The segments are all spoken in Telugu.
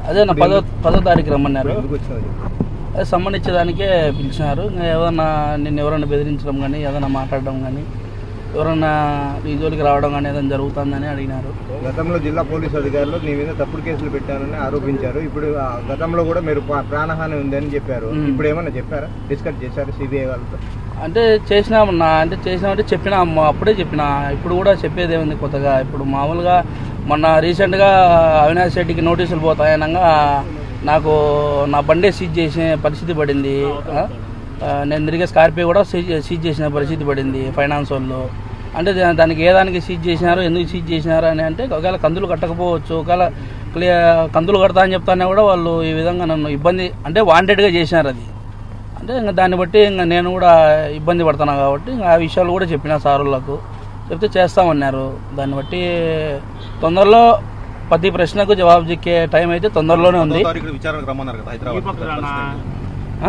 అదే నా పదో పదో తారీఖు రమ్మన్నారు ఎందుకు వచ్చినావు చెప్పు. అదే సంబంధించేదానికే పిలిచినారు ఇంకా ఏదన్నా నిన్ను ఎవరైనా బెదిరించడం కానీ ఏదైనా మాట్లాడడం కానీ ఎవరన్నా నీ జోలికి రావడం కానీ ఏదైనా జరుగుతుందని అడిగినారు గతంలో జిల్లా పోలీసు అధికారులు నీ మీద తప్పుడు కేసులు పెట్టారని ఆరోపించారు ఇప్పుడు ఆ గతంలో కూడా మీరు ప్రా- ప్రాణహాని ఉందని చెప్పారు మ్మ్. ఇప్పుడు ఏమన్నా చెప్పారా డిస్కస్ చేశారు సిబిఐ వాళ్ళతో అంటే చేసినామన్నా అంటే చేసినామంటే చెప్పినా అమ్మ అప్పుడే చెప్పిన ఇప్పుడు కూడా చెప్పేది ఏముంది కొత్తగా ఇప్పుడు మామూలుగా మొన్న రీసెంట్గా అవినాష్ రెడ్డికి నోటీసులు పోతాయనగా నాకు నా బండే సీజ్ చేసే పరిస్థితి పడింది ఆ? ఆ, నేను తిరిగే స్కార్పియో కూడా సీజ్ సీజ్ చేసిన పరిస్థితి పడింది ఫైనాన్స్ వాళ్ళు అంటే దా- దానికి ఏ దానికి సీజ్ చేసినారు ఎందుకు సీజ్ చేసినారు అని అంటే ఒకవేళ కందులు కట్టకపోవచ్చు ఒకవేళ క్లియర్ కందులు కడతా అని చెప్తానే కూడా వాళ్ళు ఈ విధంగా నన్ను ఇబ్బంది అంటే వాంటెడ్గా చేసినారు అది అంటే ఇంకా దాన్ని బట్టి ఇంకా నేను కూడా ఇబ్బంది పడుతున్నా కాబట్టి ఇంకా ఆ విషయాలు కూడా చెప్పిన సారులకు చెప్తే చేస్తామన్నారు దాన్ని బట్టి తొందరలో ప్రతి ప్రశ్నకు జవాబు చిక్కే టైం అయితే తొందరలోనే ఉంది పదో తారీఖున విచారణకు రమ్మన్నారు కదా హైదరాబాద్ ఆ?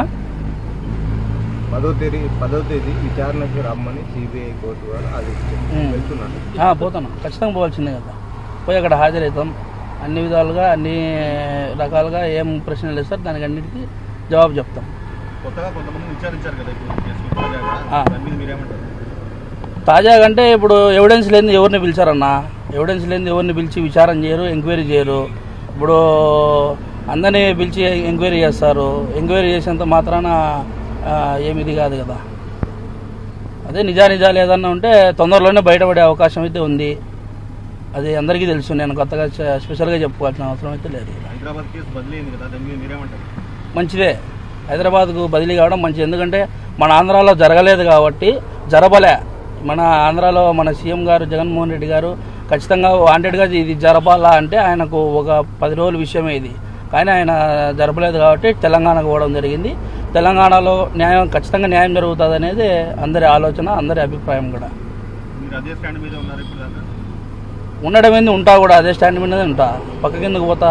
పదో తేదీ పదో తేదీ విచారణకు రమ్మని సిబిఐ కోర్టు వారు ఆదేశించారు మ్మ్. వెళ్తున్నారు ఆ, పోతాను ఖచ్చితంగా పోవాల్సిందే కదా పోయి అక్కడ హాజరవుతాం అన్ని విధాలుగా అన్ని రకాలుగా ఏం ప్రశ్నలు ఇస్తారు దానికి అన్నిటికీ జవాబు చెప్తాం కొత్తగా కొంతమంది విచారించారు కదా ఇప్పుడు కేసు తాజాగా ఆ. దాని మీద మీరేమంటారు తాజాగా అంటే ఇప్పుడు ఎవిడెన్స్ లేని ఎవరిని పిలిచారన్నా ఎవిడెన్స్ లేని ఎవరిని పిలిచి విచారం చేయరు ఎంక్వైరీ చేయరు ఇప్పుడు అందరినీ పిలిచి ఎంక్వైరీ చేస్తారు ఎంక్వైరీ చేసేంత మాత్రాన ఆ, ఏమి ఇది కాదు కదా అదే నిజానిజాలు ఏదన్నా ఉంటే తొందరలోనే బయటపడే అవకాశం అయితే ఉంది అది అందరికీ తెలుసు నేను కొత్తగా స్పె- స్పెషల్గా చెప్పుకోవాల్సిన అవసరం అయితే లేదు హైదరాబాద్ కేసు బదిలీ అయింది కదా దాని మీద మీరేమంటారు మంచిదే హైదరాబాద్కు బదిలీ కావడం మంచిది ఎందుకంటే మన ఆంధ్రాలో జరగలేదు కాబట్టి జరపలే మన ఆంధ్రాలో మన సీఎం గారు జగన్మోహన్ రెడ్డి గారు ఖచ్చితంగా వాంటెడ్గా ఇది జరపాలా అంటే ఆయనకు ఒక పది రోజుల విషయమే ఇది కానీ ఆయన జరపలేదు కాబట్టి తెలంగాణకు పోవడం జరిగింది తెలంగాణలో న్యాయం ఖచ్చితంగా న్యాయం జరుగుతుంది అనేది అందరి ఆలోచన అందరి అభిప్రాయం కూడా మీరు అదే స్టాండ్ మీద ఉన్నారు ఇప్పుడు దాకా ఉండడం ఏంది ఉంటా కూడా అదే స్టాండ్ మీదనే ఉంటా పక్కకి ఎందుకు పోతా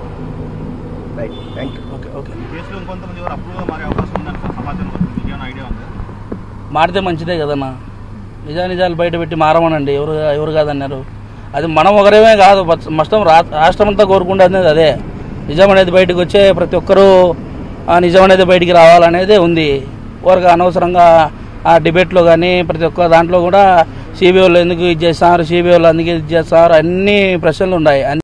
right thank you okay okay ఈ కేసులో ఇంకొంతమంది ఎవరు అప్రూవ్గా మారే అవకాశం ఉందని సమాచారం వస్తుంది మీకు ఏమైనా ఐడియా ఉందా మారితే మంచిదే కదన్నా నిజానిజాలు బయట పెట్టి మారమనండి ఎవరు ఎవరు కాదన్నారు అది మనం ఒకరేమే కాదు పచ్చ- మొత్తం రా రాష్ట్రం అంతా కోరుకుంటుంది అదే నిజం అనేది బయటకు వచ్చే ప్రతి ఒక్కరూ ఆ నిజం అనేది బయటికి రావాలనేదే ఉంది ఊరగా అనవసరంగా ఆ డిబేట్లో కానీ ప్రతి ఒక్క దాంట్లో కూడా సిబిఐ వాళ్ళు ఎందుకు ఇది చేస్తున్నారు సిబిఐ వాళ్ళు అందుకే ఇది చేస్తున్నారు అన్ని ప్రశ్నలు ఉన్నాయి అన్ని